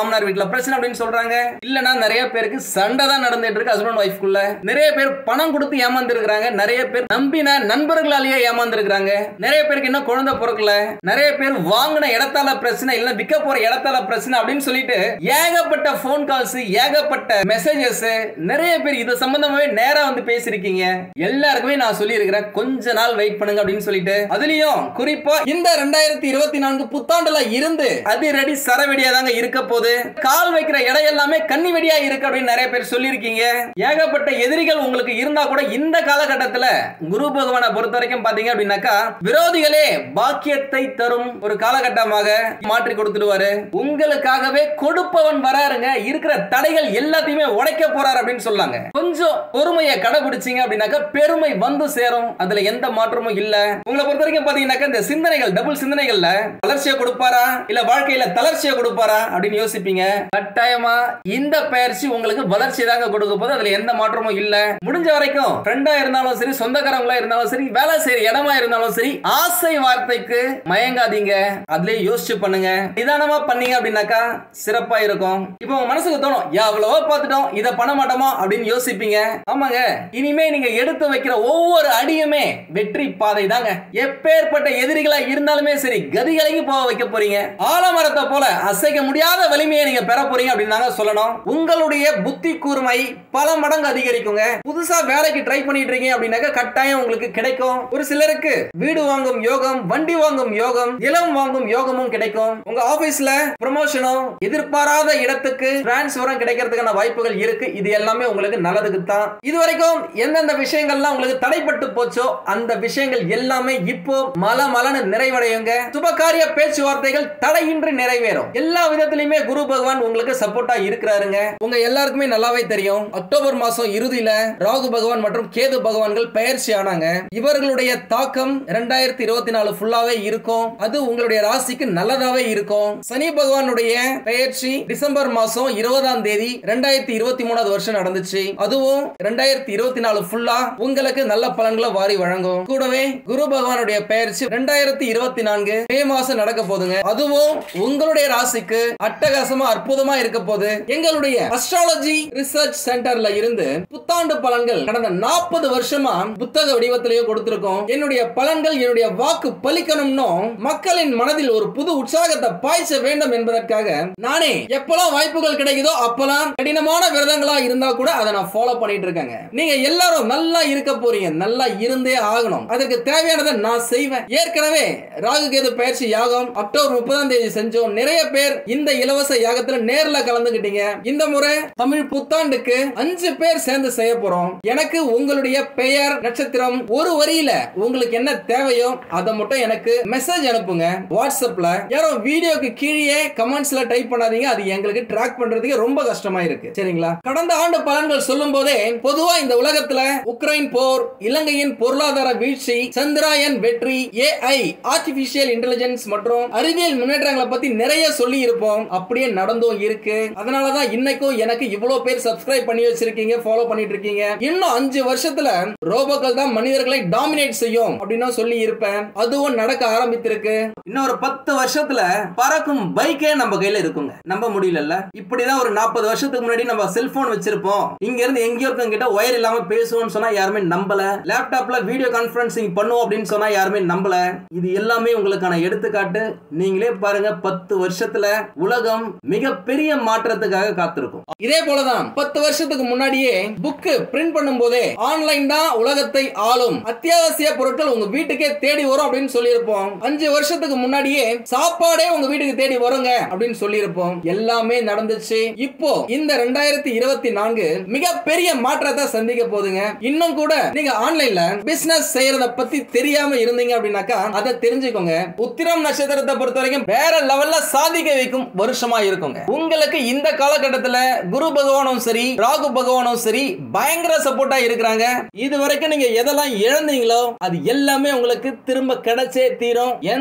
இடத்துல பிரச்சனை அப்படின்னு சொல்றாங்க இல்லனா நிறைய பேருக்கு சண்டை தான் நடந்துட்டு இருக்கு ஹஸ்பண்ட் ஒய்ஃப்குள்ள நிறைய பேர் பணம் கொடுத்து ஏமாந்து இருக்காங்க நிறைய பேர் நம்பின நண்பர்களாலேயே ஏமாந்து இருக்காங்க நிறைய பேருக்கு இன்னும் குழந்தை பிறக்கல நிறைய பேர் வாங்கின இடத்தால பிரச்சனை இல்ல விற்க போற இடத்தால பிரச்சனை அப்படின்னு சொல்லிட்டு ஏகப்பட்ட போன் கால்ஸ் ஏகப்பட்ட மெசேஜஸ் நிறைய பேர் இது சம்பந்தமாவே நேரா வந்து பேசிருக்கீங்க எல்லாருக்குமே நான் சொல்லி இருக்கிறேன் கொஞ்ச நாள் வெயிட் பண்ணுங்க அப்படின்னு சொல்லிட்டு அதுலயும் குறிப்பா இந்த ரெண்டாயிரத்தி இருபத்தி நான்கு புத்தாண்டுல இருந்து அதிரடி சரவெடியா தாங்க இருக்க போது கால் வைக்கிற இடம் எல்லாமே கன்னி வெடியா இருக்கு அப்படின்னு நிறைய பேர் சொல்லியிருக்கீங்க ஏகப்பட்ட எதிரிகள் உங்களுக்கு இருந்தா கூட இந்த காலகட்டத்துல குரு பகவானை பொறுத்த வரைக்கும் பாத்தீங்க அப்படின்னாக்கா விரோதிகளே பாக்கியத்தை தரும் ஒரு காலகட்டமாக மாற்றி கொடுத்துடுவாரு உங்களுக்காகவே கொடுப்பவன் வராருங்க இருக்கிற தடைகள் எல்லாத்தையுமே உடைக்க போறாரு அப்படின்னு சொல்லாங்க கொஞ்சம் பொறுமையை கடைபிடிச்சீங்க அப்படின்னாக்கா பெருமை வந்து சேரும் அதுல எந்த மாற்றமும் இல்ல உங்களை பொறுத்த வரைக்கும் பாத்தீங்கன்னாக்கா இந்த சிந்தனைகள் டபுள் சிந்தனைகள்ல வளர்ச்சியை கொடுப்பாரா இல்ல வாழ்க்கையில தளர்ச்சியை கொடுப்பாரா அப்படின்னு யோசிப்பீங்க கட்டாயமா இந்த பயிற்சி உங்களுக்கு வளர்ச்சி தாங்க கொடுக்க போது அதுல எந்த மாற்றமும் இல்ல முடிஞ்ச வரைக்கும் ஃப்ரெண்டா இருந்தாலும் சரி சொந்தக்காரங்களா இருந்தாலும் சரி வேலை செய்யற இடமா இருந்தாலும் சரி ஆசை வார்த்தைக்கு மயங்காதீங்க அதுலயே யோசிச்சு பண்ணுங்க நிதானமா பண்ணீங்க அப்படின்னாக்கா சிறப்பா இருக்கும் இப்போ உங்க மனசுக்கு தோணும் எவ்வளவோ பார்த்துட்டோம் இதை பண்ண மாட்டோமா அப்படின்னு யோசிப்பீங்க ஆமாங்க இனிமே நீங்க எடுத்து வைக்கிற ஒவ்வொரு அடியுமே வெற்றி பாதை தாங்க எப்பேற்பட்ட எதிரிகளா இருந்தாலுமே சரி கதிகளைக்கு போக வைக்க போறீங்க ஆலமரத்தை போல அசைக்க முடியாத வலிமையை நீங்க பெற போறீங்க அப்படின்னு தாங்க சொல்லணும் உங்களுடைய புத்தி கூர்மை பல மடங்கு அதிகரிக்குங்க புதுசா வேலைக்கு ட்ரை பண்ணிட்டு இருக்கீங்க அப்படின்னாக்கா கட்டாயம் உங்களுக்கு கிடைக்கும் ஒரு சிலருக்கு வீடு வாங்கும் யோகம் வண்டி வாங்கும் யோகம் நிலம் வாங்கும் யோகமும் கிடைக்கும் உங்க ஆபீஸ்ல ப்ரமோஷனும் எதிர்பாராத இடத்துக்கு டிரான்ஸ்ஃபரும் கிடைக்கிறதுக்கான வாய்ப்புகள் இருக்கு இது எல்லாமே உங்களுக்கு நல்லதுக்கு தான் இது வரைக்கும் எந்தெந்த விஷயங்கள்லாம் உங்களுக்கு தடைப்பட்டு போச்சோ அந்த விஷயங்கள் எல்லாமே இப்போ மல மலன்னு நிறைவடையுங்க சுபகாரிய பேச்சுவார்த்தைகள் தடையின்றி நிறைவேறும் எல்லா விதத்திலுமே குரு பகவான் உங்களுக்கு சப்போர்ட்டா இருக்கிறாருங்க உங்க எல்லாருக்குமே நல்லாவே தெரியும் அக்டோபர் மாசம் இறுதியில ராகு பகவான் மற்றும் கேது பகவான்கள் பயிற்சி ஆனாங்க இவர்களுடைய தாக்கம் ரெண்டாயிரத்தி இருபத்தி நாலு ஃபுல்லாவே இருக்கும் அது உங்களுடைய ராசிக்கு நல்லதாவே இருக்கும் சனி பகவானுடைய பெயர்ச்சி டிசம்பர் மாசம் இருபதாம் தேதி ரெண்டாயிரத்தி இருபத்தி மூணாவது வருஷம் நடந்துச்சு அதுவும் ரெண்டாயிரத்தி இருபத்தி நாலு ஃபுல்லா உங்களுக்கு நல்ல பலன்களை வாரி வழங்கும் கூடவே குரு பகவானுடைய பெயர்ச்சி ரெண்டாயிரத்தி இருபத்தி நான்கு மே மாசம் நடக்க போதுங்க அதுவும் உங்களுடைய ராசிக்கு அட்டகாசமா அற்புதமா இருக்க போது எங்களுடைய அஸ்ட்ராலஜி ரிசர்ச் சென்டர்ல இருந்து புத்தாண்டு பலன்கள் கடந்த நாற்பது வருஷமா புத்தக வடிவத்திலேயே கொடுத்திருக்கோம் என்னுடைய பலன்கள் என்னுடைய வாக்கு பலிக்கணும்னு மக்களின் மனதில் ஒரு புது உற்சாகத்தை பாய்ச்ச வேண்டும் என்பதற்காக நானே எப்பெல்லாம் வாய்ப்புகள் கிடைக்குதோ அப்பெல்லாம் கடினமான விரதங்களா இருந்தா கூட அதை நான் ஃபாலோ பண்ணிட்டு இருக்கேங்க நீங்க எல்லாரும் நல்லா இருக்க போறீங்க நல்லா இருந்தே ஆகணும் அதற்கு தேவையானதை நான் செய்வேன் ஏற்கனவே ராகு கேது பயிற்சி யாகம் அக்டோபர் முப்பதாம் தேதி செஞ்சோம் நிறைய பேர் இந்த இலவச யாகத்துல நேர்ல கலந்துகிட்டீங்க இந்த முறை தமிழ் புத்தாண்டுக்கு அஞ்சு பேர் சேர்ந்து செய்ய போறோம் எனக்கு உங்களுடைய பெயர் நட்சத்திரம் ஒரு வரியில உங்களுக்கு என்ன தேவையோ அதை மட்டும் எனக்கு மெசேஜ் அனுப்புங்க வாட்ஸ்அப்ல யாரும் வீடியோக்கு கீழே கமெண்ட்ஸ்ல டைப் பண்ணாதீங்க அது எங்களுக்கு ட்ராக் பண்றதுக்கு ரொம்ப கஷ்டமா இருக்கு சரிங்களா கடந்த ஆண்டு பலன்கள் சொல்லும் போதே பொதுவா இந்த உலகத்துல உக்ரைன் போர் இலங்கையின் பொருளாதார வீழ்ச்சி சந்திராயன் வெற்றி ஏஐ ஆர்டிபிஷியல் இன்டெலிஜென்ஸ் மற்றும் அறிவியல் முன்னேற்றங்களை பத்தி நிறைய சொல்லி இருப்போம் அப்படியே நடந்தும் இருக்கு அதனாலதான் இன்னைக்கும் எனக்கு இவ்வளவு பேர் சப்ஸ்கிரைப் பண்ணி வச்சிருக்கீங்க ஃபாலோ பண்ணிட்டு இருக்கீங்க இன்னும் அஞ்சு வருஷத்துல ரோபோக்கள் தான் மனிதர்களை டாமினேட் செய்யும் அப்படின்னு சொல்லி இருப்பேன் அதுவும் நடக்க ஆரம்பித்திருக்கு இன்னொரு பத்து வருஷத்துல பறக்கும் பைக்கே நம்ம கையில இருக்குங்க நம்ப முடியல இப்படிதான் ஒரு நாற்பது வருஷத்துக்கு முன்னாடி நம்ம செல்போன் வச்சிருப்போம் இங்க இருந்து எங்கேயோ இருக்கவங்க கிட்ட ஒயர் இல்லாம பேசுவோம்னு சொன்னா யாருமே நம்பல லேப்டாப்ல வீடியோ கான்பரன்சிங் பண்ணுவோம் அப்படின்னு சொன்னா யாருமே நம்பல இது எல்லாமே உங்களுக்கான எடுத்துக்காட்டு நீங்களே பாருங்க பத்து வருஷத்துல உலகம் மிகப்பெரிய மாற்றத்துக்காக காத்திருக்கும் இதே போலதான் பத்து வருஷத்துக்கு முன்னாடியே புக்கு பிரிண்ட் பண்ணும் போதே ஆன்லைன் தான் உலகத்தை ஆளும் அத்தியாவசிய பொருட்கள் உங்க வீட்டுக்கே தேடி வரும் அப்படின்னு சொல்லியிருப்போம் அஞ்சு வருஷத்துக்கு முன்னாடியே சாப்பாடே உங்க வீட்டுக்கு தேடி வருங்க அப்படின்னு சொல்லியிருப்போம் எல்லாமே நடந்துச்சு இப்போ இந்த ரெண்டாயிரத்தி இருபத்தி நான்கு மிகப்பெரிய மாற்றத்தை சந்திக்க போதுங்க இன்னும் கூட நீங்க ஆன்லைன்ல பிசினஸ் செய்யறத பத்தி தெரியாம இருந்தீங்க அப்படின்னாக்கா அதை தெரிஞ்சுக்கோங்க உத்திரம் நட்சத்திரத்தை பொறுத்த வரைக்கும் வேற லெவல்ல சாதிக்க வைக்கும் வருஷமா இருக்குங்க உங்களுக்கு இந்த காலகட்டத்துல குரு பகவானும் சரி ராகு பகவானும் சரி பயங்கர சப்போர்ட்டா இருக்கிறாங்க இது வரைக்கும் நீங்க எதெல்லாம் இழந்தீங்களோ அது எல்லாமே உங்களுக்கு திரும்ப கிடைச்சே தீரும் எந்த இடத்துல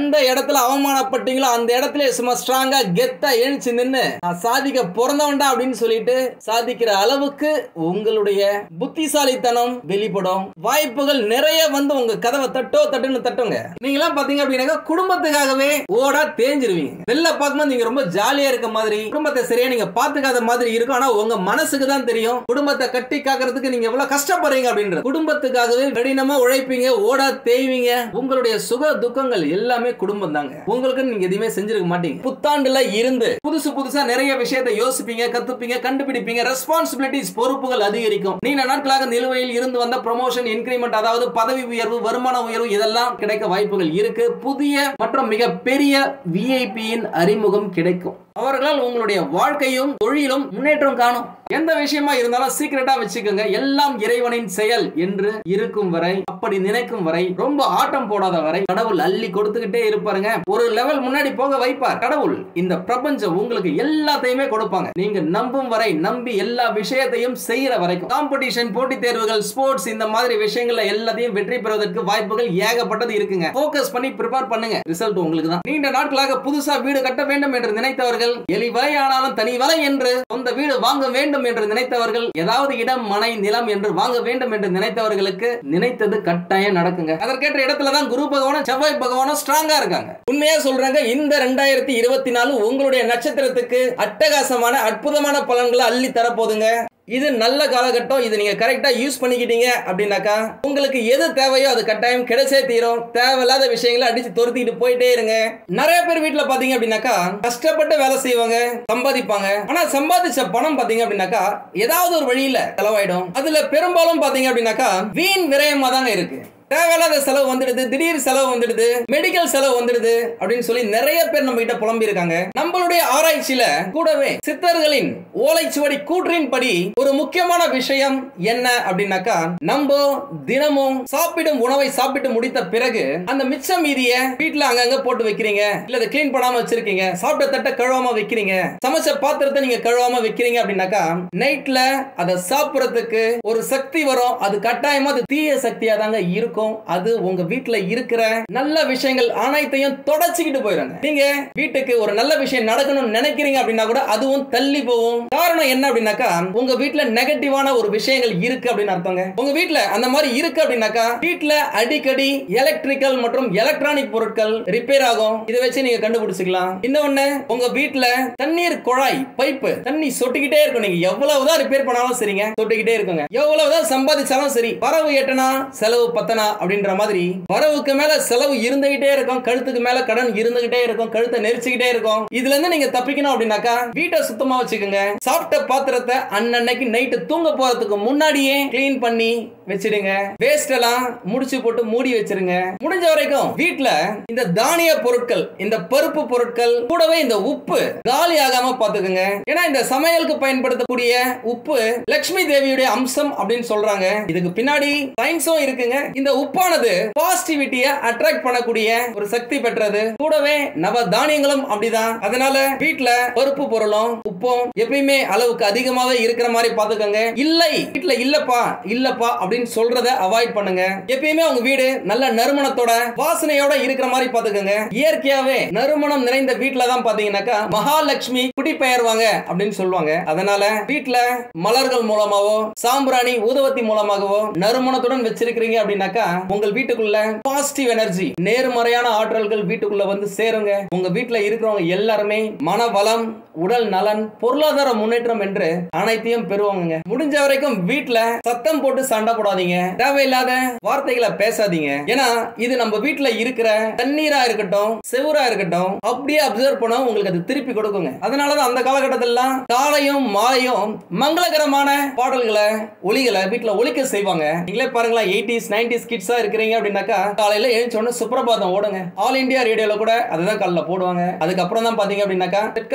இடத்துல அவமானப்பட்டீங்களோ அந்த இடத்துல சும்மா ஸ்ட்ராங்கா கெத்தா எழுச்சி நின்னு நான் சாதிக்க பிறந்தவன்டா அப்படின்னு சொல்லிட்டு சாதிக்கிற அளவுக்கு உங்களுடைய புத்திசாலித்தனம் வெளிப்படும் வாய்ப்புகள் நிறைய வந்து உங்க கதவை தட்டோ தட்டுன்னு தட்டுங்க நீங்க எல்லாம் பாத்தீங்க அப்படின்னாக்கா குடும்பத்துக்காகவே ஓடா தேஞ்சிருவீங்க வெளில பார்க்கும்போது நீங்க ரொம்ப ஜாலியா இருக்க மாதிரி குடும்பத்தை சரியா நீங்க பாத்துக்காத மாதிரி இருக்கும் ஆனா உங்க மனசுக்கு தான் தெரியும் குடும்பத்தை கட்டி காக்கிறதுக்கு நீங்க எவ்வளவு கஷ்டப்படுறீங்க அப்படின்றது குடும்பத்துக்காகவே கடினமா உழைப்பீங்க ஓடா தேய்வீங்க உங்களுடைய சுக துக்கங்கள் எல்லாமே குடும்பம் தாங்க உங்களுக்கு நீங்க எதுவுமே செஞ்சிருக்க மாட்டீங்க புத்தாண்டுல இருந்து புதுசு புதுசா நிறைய விஷயத்தை யோசிப்பீங்க கத்துப்பீங்க கண்டுபிடிப்பீங்க ரெஸ்பான்சிபிலிட்டிஸ் பொறுப்புகள் அதிகரிக்கும் நீண்ட நாட்களாக நிலுவையில் இருந்து வந்த ப்ரமோஷன் இன்கிரிமெண்ட் அதாவது பதவி உயர்வு வருமான உயர்வு இதெல்லாம் கிடைக்க வாய்ப்புகள் இருக்கு புதிய மற்றும் மிக பெரிய விஐபியின் அறிமுகம் கிடைக்கும் அவர்களால் உங்களுடைய வாழ்க்கையும் தொழிலும் முன்னேற்றம் காணும் எந்த விஷயமா இருந்தாலும் சீக்கிரட்டா வச்சுக்கோங்க எல்லாம் இறைவனின் செயல் என்று இருக்கும் வரை அப்படி நினைக்கும் வரை ரொம்ப ஆட்டம் போடாத வரை கடவுள் அள்ளி கொடுத்துக்கிட்டே இருப்பாருங்க ஒரு லெவல் முன்னாடி போக வைப்பார் கடவுள் இந்த பிரபஞ்சம் உங்களுக்கு எல்லாத்தையுமே கொடுப்பாங்க நீங்க நம்பும் வரை நம்பி எல்லா விஷயத்தையும் செய்யற வரைக்கும் காம்படிஷன் போட்டித் தேர்வுகள் ஸ்போர்ட்ஸ் இந்த மாதிரி விஷயங்கள்ல எல்லாத்தையும் வெற்றி பெறுவதற்கு வாய்ப்புகள் ஏகப்பட்டது இருக்குங்க ஃபோக்கஸ் பண்ணி ப்ரிப்பேர் பண்ணுங்க ரிசல்ட் உங்களுக்கு தான் நீண்ட நாட்களாக புதுசா வீடு கட்ட வேண்டும் என்று நினைத்தவர்கள் எலி வலை ஆனாலும் தனி வலை என்று சொந்த வீடு வாங்க வேண்டும் என்று நினைத்தவர்கள் ஏதாவது இடம் மனை நிலம் என்று வாங்க வேண்டும் என்று நினைத்தவர்களுக்கு நினைத்தது கட்டாயம் நடக்குங்க அதற்கேற்ற இடத்துல தான் குரு பகவானும் செவ்வாய் பகவானும் ஸ்ட்ராங்கா இருக்காங்க உண்மையா சொல்றாங்க இந்த ரெண்டாயிரத்தி இருபத்தி நாலு உங்களுடைய நட்சத்திரத்துக்கு அட்டகாசமான அற்புதமான பலன்களை அள்ளி தரப்போதுங்க இது நல்ல காலகட்டம் இது நீங்க கரெக்டா யூஸ் பண்ணிக்கிட்டீங்க அப்படின்னாக்கா உங்களுக்கு எது தேவையோ அது கட்டாயம் கிடைச்சே தீரும் தேவையில்லாத விஷயங்களை அடிச்சு துரத்திட்டு போயிட்டே இருங்க நிறைய பேர் வீட்டுல பாத்தீங்க அப்படின்னாக்கா கஷ்டப்பட்டு வேலை செய்வாங்க சம்பாதிப்பாங்க ஆனா சம்பாதிச்ச பணம் பாத்தீங்க அப்படின்னாக்கா ஏதாவது ஒரு வழியில செலவாயிடும் அதுல பெரும்பாலும் பாத்தீங்க அப்படின்னாக்கா வீண் விரயமா தாங்க இருக்கு தேவையில்லாத செலவு வந்துடுது திடீர் செலவு வந்துடுது மெடிக்கல் செலவு வந்துடுது அப்படின்னு சொல்லி நிறைய பேர் நம்ம கிட்ட புலம்பி இருக்காங்க நம்மளுடைய ஆராய்ச்சியில கூடவே சித்தர்களின் ஓலைச்சுவடி கூற்றின் படி ஒரு முக்கியமான விஷயம் என்ன அப்படின்னாக்கா நம்ம தினமும் சாப்பிடும் உணவை சாப்பிட்டு முடித்த பிறகு அந்த மிச்ச மீதிய வீட்டுல அங்கங்க போட்டு வைக்கிறீங்க இல்ல அதை கிளீன் பண்ணாம வச்சிருக்கீங்க சாப்பிட்ட தட்டை கழுவாம வைக்கிறீங்க சமைச்ச பாத்திரத்தை நீங்க கழுவாம வைக்கிறீங்க அப்படின்னாக்கா நைட்ல அதை சாப்பிடறதுக்கு ஒரு சக்தி வரும் அது கட்டாயமா அது தீய சக்தியா தாங்க இருக்கும் அது உங்க வீட்டுல இருக்கிற நல்ல விஷயங்கள் அனைத்தையும் தொடச்சிக்கிட்டு போயிருங்க நீங்க வீட்டுக்கு ஒரு நல்ல விஷயம் நடக்கணும்னு நினைக்கிறீங்க அப்படின்னா கூட அதுவும் தள்ளி போகும் காரணம் என்ன அப்படின்னாக்கா உங்க வீட்டுல நெகட்டிவான ஒரு விஷயங்கள் இருக்கு அப்படின்னு அர்த்தங்க உங்க வீட்டுல அந்த மாதிரி இருக்கு அப்படின்னாக்கா வீட்டுல அடிக்கடி எலக்ட்ரிக்கல் மற்றும் எலக்ட்ரானிக் பொருட்கள் ரிப்பேர் ஆகும் இதை வச்சு நீங்க கண்டுபிடிச்சுக்கலாம் இன்னொன்னு உங்க வீட்டுல தண்ணீர் குழாய் பைப்பு தண்ணி சொட்டிக்கிட்டே இருக்கும் நீங்க எவ்வளவுதான் ரிப்பேர் பண்ணாலும் சரிங்க சொட்டிக்கிட்டே இருக்குங்க எவ்வளவுதான் சம்பாதிச்சாலும் சரி வரவு எட்டனா செலவு பத்தனா அப்படின்ற மாதிரி வரவுக்கு மேல செலவு இருந்துகிட்டே இருக்கும் கழுத்துக்கு மேல கடன் இருந்துகிட்டே இருக்கும் கழுத்தை நெரிச்சுக்கிட்டே இருக்கும் இதுல இருந்து நீங்க தப்பிக்கணும் அப்படின்னாக்கா வீட்டை சுத்தமா வச்சுக்கோங்க சாப்பிட்ட பாத்திரத்தை அன்னன்னைக்கு நைட்டு தூங்க போறதுக்கு முன்னாடியே கிளீன் பண்ணி வச்சிடுங்க வேஸ்ட் எல்லாம் முடிச்சு போட்டு மூடி வச்சிருங்க முடிஞ்ச வரைக்கும் வீட்ல இந்த தானிய பொருட்கள் இந்த பருப்பு பொருட்கள் கூடவே இந்த உப்பு காலி ஆகாம பாத்துக்கோங்க ஏன்னா இந்த சமையலுக்கு பயன்படுத்தக்கூடிய உப்பு லட்சுமி தேவியுடைய அம்சம் அப்படின்னு சொல்றாங்க இதுக்கு பின்னாடி சயின்ஸும் இருக்குங்க இந்த உப்பானது பாசிட்டிவிட்டிய அட்ராக்ட் பண்ணக்கூடிய ஒரு சக்தி பெற்றது கூடவே நவ தானியங்களும் அப்படிதான் அதனால வீட்ல பருப்பு பொருளும் உப்பும் எப்பயுமே அளவுக்கு அதிகமாவே இருக்கிற மாதிரி பாத்துக்கோங்க இல்லை வீட்ல இல்லப்பா இல்லப்பா அப்படின்னு சொல்றத அவாய்ட் பண்ணுங்க எப்பயுமே உங்க வீடு நல்ல நறுமணத்தோட வாசனையோட இருக்கிற மாதிரி பாத்துக்கோங்க இயற்கையாவே நறுமணம் நிறைந்த வீட்ல தான் பாத்தீங்கன்னாக்கா மகாலட்சுமி குடிபெயர்வாங்க அப்படின்னு சொல்லுவாங்க அதனால வீட்ல மலர்கள் மூலமாவோ சாம்பிராணி ஊதுவத்தி மூலமாகவோ நறுமணத்துடன் வச்சிருக்கிறீங்க அப்படின்னாக்கா உங்கள் வீட்டுக்குள்ள பாசிட்டிவ் எனர்ஜி நேர்மறையான ஆற்றல்கள் வீட்டுக்குள்ள வந்து சேருங்க உங்க வீட்டுல இருக்கிறவங்க எல்லாருமே மன வளம் உடல் நலன் பொருளாதார முன்னேற்றம் என்று அனைத்தையும் பெறுவாங்க முடிஞ்ச வரைக்கும் வீட்டுல சத்தம் போட்டு சண்டை போடாதீங்க தேவையில்லாத வார்த்தைகளை பேசாதீங்க ஏன்னா இது நம்ம வீட்டுல இருக்கிற தண்ணீரா இருக்கட்டும் செவுரா இருக்கட்டும் அப்படியே அப்சர்வ் பண்ண உங்களுக்கு அது திருப்பி கொடுக்குங்க அதனாலதான் அந்த காலகட்டத்திலாம் காலையும் மாலையும் மங்களகரமான பாடல்களை ஒலிகளை வீட்டுல ஒலிக்க செய்வாங்க நீங்களே பாருங்களேன் எயிட்டிஸ் நைன்டிஸ் கிட்ஸா இருக்கிறீங்க அப்படின்னாக்கா காலையில எழுந்த உடனே சுப்ரபாதம் ஓடுங்க ஆல் இந்தியா ரேடியோல கூட அதுதான் காலைல போடுவாங்க அதுக்கப்புறம் தான் பாத்தீங்க அப்படின்னாக்கா தெற்கட்சி கோ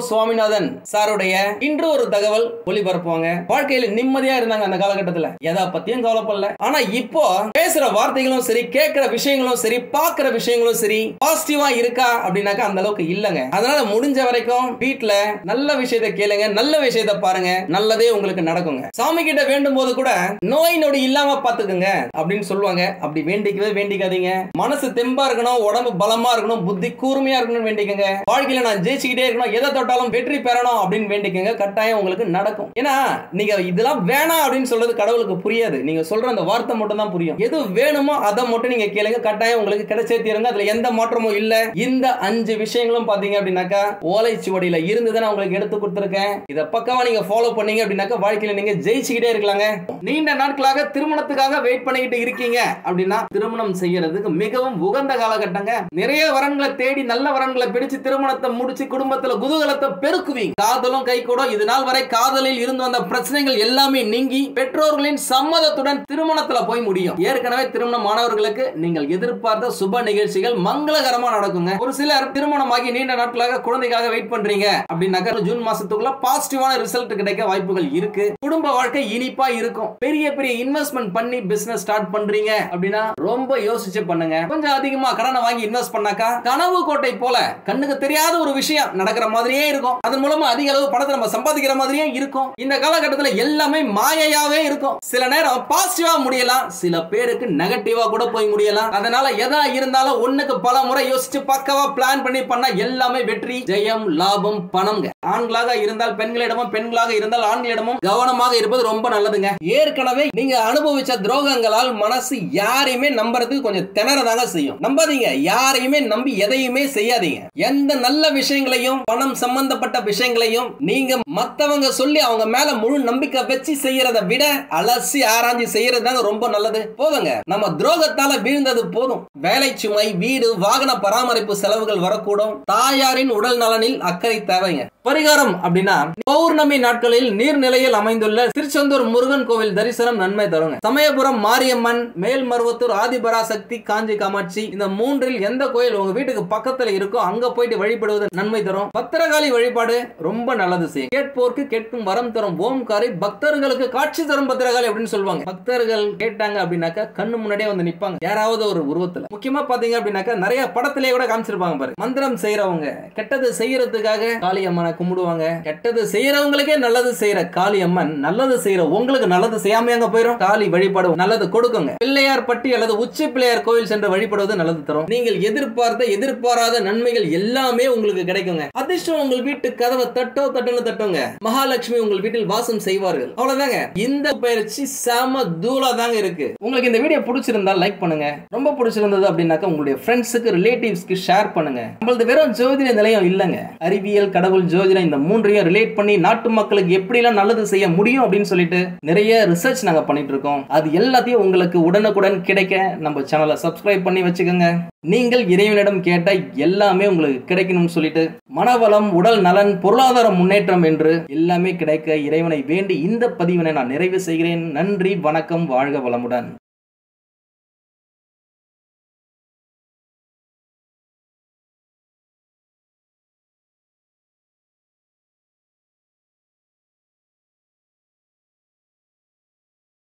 சுவாமிநாதன் சாருடைய இன்று ஒரு தகவல் ஒளிபரப்புவாங்க வாழ்க்கையில நிம்மதியா இருந்தாங்க அந்த காலகட்டத்துல எதை பத்தியும் கவலைப்படல ஆனா இப்போ பேசுற வார்த்தைகளும் சரி கேட்கிற விஷயங்களும் சரி பாக்குற விஷயங்களும் சரி பாசிட்டிவா இருக்கா அப்படின்னாக்கா அந்த அளவுக்கு இல்லங்க அதனால முடிஞ்ச வரைக்கும் வீட்ல நல்ல விஷயத்தை கேளுங்க நல்ல விஷயத்தை பாருங்க நல்லதே உங்களுக்கு நடக்குங்க சாமி கிட்ட வேண்டும் போது கூட நோய் நொடி இல்லாம பாத்துக்குங்க அப்படின்னு சொல்லுவாங்க அப்படி வேண்டிக்கவே வேண்டிக்காதீங்க மனசு தெம்பா இருக்கணும் உடம்பு பலமா இருக்கணும் புத்தி கூர்மையா இருக்கணும்னு வேண்டிக்கங்க வாழ்க்கையில நான் ஜெயிச்சுக்கிட்டே இருக்கணும் எதை தொட்டாலும் வெற்றி பெறணும் அப்படின்னு வேண்டிக்கங்க கட்டாயம் உங்களுக்கு நடக்கும் ஏன்னா நீங்க இதெல்லாம் வேணாம் அப்படின்னு சொல்றது கடவுளுக்கு புரியாது நீங்க சொல்ற அந்த வார்த்தை மட்டும் தான் புரியும் எது வேணுமோ அதை மட்டும் நீங்க கேளுங்க கட்டாயம் உங்களுக்கு கிடைச்சே தீருங்க அதுல எந்த மாற்றமும் இல்ல இந்த அஞ்சு விஷயங்களும் பாத்தீங்க அப்படின்னாக்கா ஓலைச்சுவடியில இருந்து தான் நான் உங்களுக்கு எடுத்து கொடுத்துருக்கேன் இதை பக்கவா நீங்க ஃபாலோ பண்ணீங்க அப்படின்னாக்கா வாழ்க்கையில நீங்க ஜெயிச்சுக்கிட்டே இருக்கலாங்க நீண்ட நாட்களாக திருமணத்துக்காக வெயிட் பண்ணிக்கிட்டு இருக்கீங்க அப்படின்னா திருமணம் செய்யறதுக்கு மிகவும் உகந்த காலகட்டங்க நிறைய வரன்களை தேடி நல்ல வரன்களை பிடிச்சு திருமணத்தை முடிச்சு குடும்பத்துல குதூகலத்தை பெருக்குவீங்க காதலும் கை கூட இது நாள் வரை காதலில் இருந்து வந்த பிரச்சனைகள் எல்லாமே நீங்கி பெற்றோர்களின் சம்மதத்துடன் திருமணத்துல போய் முடியும் ஏற்கனவே திருமணம் மாணவர்களுக்கு நீங்கள் எதிர்பார்த்த சுப நிகழ்ச்சிகள் மங்களகரமா நடக்குங்க ஒரு சிலர் திருமணமாகி நீண்ட நாட்களாக குழந்தைக்காக வெயிட் பண்றீங்க அப்படின்னாக்கா ஜூன் மாசத்துக்குள்ள பாசிட்டிவான ரிசல்ட் கிடைக்க வாய்ப்புகள் இருக்கு குடும்ப வாழ்க்கை இனிப்பா இருக்கும் பெரிய பெரிய இன்வெஸ்ட்மெண்ட் பண்ணி பிசினஸ் ஸ்டார்ட் பண்றீங்க அப்படின்னா ரொம்ப யோசிச்சு பண்ணுங்க கொஞ்சம் அதிகமா கடனை வாங்கி இன்வெஸ்ட் பண்ணாக்கா கனவு கோட்டை போல கண்ணுக்கு தெரியாத ஒரு விஷயம் நடக்கிற மாதிரியே இருக்கும் அதன் மூலமா அதிக அளவு பணத்தை நம்ம சம்பாதிக்கிற மாதிரியே இருக்கும் இந்த காலகட்டத்துல எல்லாமே மாயையாவே இருக்கும் சில நேரம் பாசிட்டிவா முடியலாம் சில பேருக்கு நெகட்டிவா கூட போய் முடியலாம் அதனால எதா இருந்தாலும் ஒண்ணுக்கு பல முறை யோசிச்சு பக்கவா பிளான் பண்ணி பண்ணா எல்லாமே வெற்றி ஜெயம் லாபம் பணம்ங்க ஆண்களாக இருந்தால் பெண்களிடமும் பெண்களாக இருந்தால் ஆண்களிடமும் கவனமாக இருப்பது ரொம்ப நல்லதுங்க ஏற்கனவே நீங்க அனுபவிச்ச துரோகங்களால் மனசு யாரையுமே நம்புறதுக்கு கொஞ்சம் திணறதாங்க செய்யும் நம்பாதீங்க யாரையுமே நம்பி எதையுமே செய்யாதீங்க எந்த நல்ல விஷயங்களையும் பணம் சம்பந்தப்பட்ட விஷயங்களையும் நீங்க மத்தவங்க சொல்லி அவங்க மேல முழு நம்பிக்கை வச்சு செய்யறதை விட அலசி ஆராய்ச்சி செய்யறது தாங்க ரொம்ப நல்லது போதுங்க நம்ம துரோகத்தால வீழ்ந்தது போதும் வேலை சுமை வீடு வாகன பராமரிப்பு செலவுகள் வரக்கூடும் தாயாரின் உடல் நலனில் அக்கறை தேவைங்க பரிகாரம் அப்படின்னா பௌர்ணமி நாட்களில் நீர்நிலையில் அமைந்துள்ள திருச்செந்தூர் முருகன் கோவில் தரிசனம் நன்மை தருங்க சமயபுரம் மாரியம்மன் மேல்மருவத்தூர் ஆதிபராசக்தி காஞ்சி காமாட்சி இந்த மூன்றில் எந்த கோயில் உங்க வீட்டுக்கு பக்கத்துல இருக்கோ அங்க போயிட்டு வழிபடுவது நன்மை தரும் பத்திரகாளி வழிபாடு ரொம்ப நல்லது செய்யும் கேட்போருக்கு கேட்கும் வரம் தரும் ஓம்காரி பக்தர்களுக்கு காட்சி தரும் பத்திரகாளி அப்படின்னு சொல்லுவாங்க பக்தர்கள் கேட்டாங்க அப்படின்னாக்கா கண்ணு முன்னாடியே வந்து நிப்பாங்க யாராவது ஒரு உருவத்துல முக்கியமா பாத்தீங்க அப்படின்னாக்கா நிறைய படத்திலேயே கூட காமிச்சிருப்பாங்க பாரு மந்திரம் செய்யறவங்க கெட்டது செய்யறதுக்காக காளி அம்மனை கும்பிடுவாங்க கெட்டது செய்யறவங்களுக்கே நல்லது செய்யற காளி அம்மன் நல்லது செய்யற உங்களுக்கு நல்லது செய்யாம அங்க போயிரும் காளி வழிபாடு நல்லது கொடுக்குங்க பிள்ளையார் பட்டி அல்லது உச்சி பிள்ளையார் கோவில் சென்று வழிபடுவது நல்லது தரும் நீங்கள் எதிர்பார்த்த எதிர்பாராத நன்மைகள் எல்லாமே உங்களுக்கு கிடைக்குங்க அதிர்ஷ்டம் உங்கள் வீட்டு கதவை தட்டோ தட்டுன்னு தட்டுங்க மகாலட்சுமி உங்கள் வீட்டில் வாசம் செய்வார்கள் அவ்வளவுதாங்க இந்த பயிற்சி செம தூளா தாங்க இருக்கு உங்களுக்கு இந்த வீடியோ பிடிச்சிருந்தா லைக் பண்ணுங்க ரொம்ப பிடிச்சிருந்தது அப்படின்னாக்கா உங்களுடைய ஃப்ரெண்ட்ஸுக்கு ரிலேட்டிவ்ஸ்க்கு ஷேர் பண்ணுங்க நம்மளது வெறும் ஜோதிட நிலையம் இல்லைங்க அறிவியல் கடவுள் ஜோதிடம் இந்த மூன்றையும் ரிலேட் பண்ணி நாட்டு மக்களுக்கு எப்படிலாம் நல்லது செய்ய முடியும் அப்படின்னு சொல்லிட்டு நிறைய ரிசர்ச் நாங்க பண்ணிட்டு இருக்கோம் அது எல்லாத்தையும் உங்களுக்கு உடனுக்குடன் கிடைக்க நம்ம சேனலை சப்ஸ்கிரைப் பண்ணி வச்சுக்கோங்க நீங்கள் இறைவனிடம் கேட்ட எல்லாமே உங்களுக்கு கிடைக்கணும்னு சொல்லிட்டு மனவளம் உடல் நலன் பொருளாதார முன்னேற்றம் என்று எல்லாமே கிடைக்க இறைவனை வேண்டி இந்த பதிவினை நான் நிறைவு செய்கிறேன் நன்றி வணக்கம் வாழ்க வளமுடன்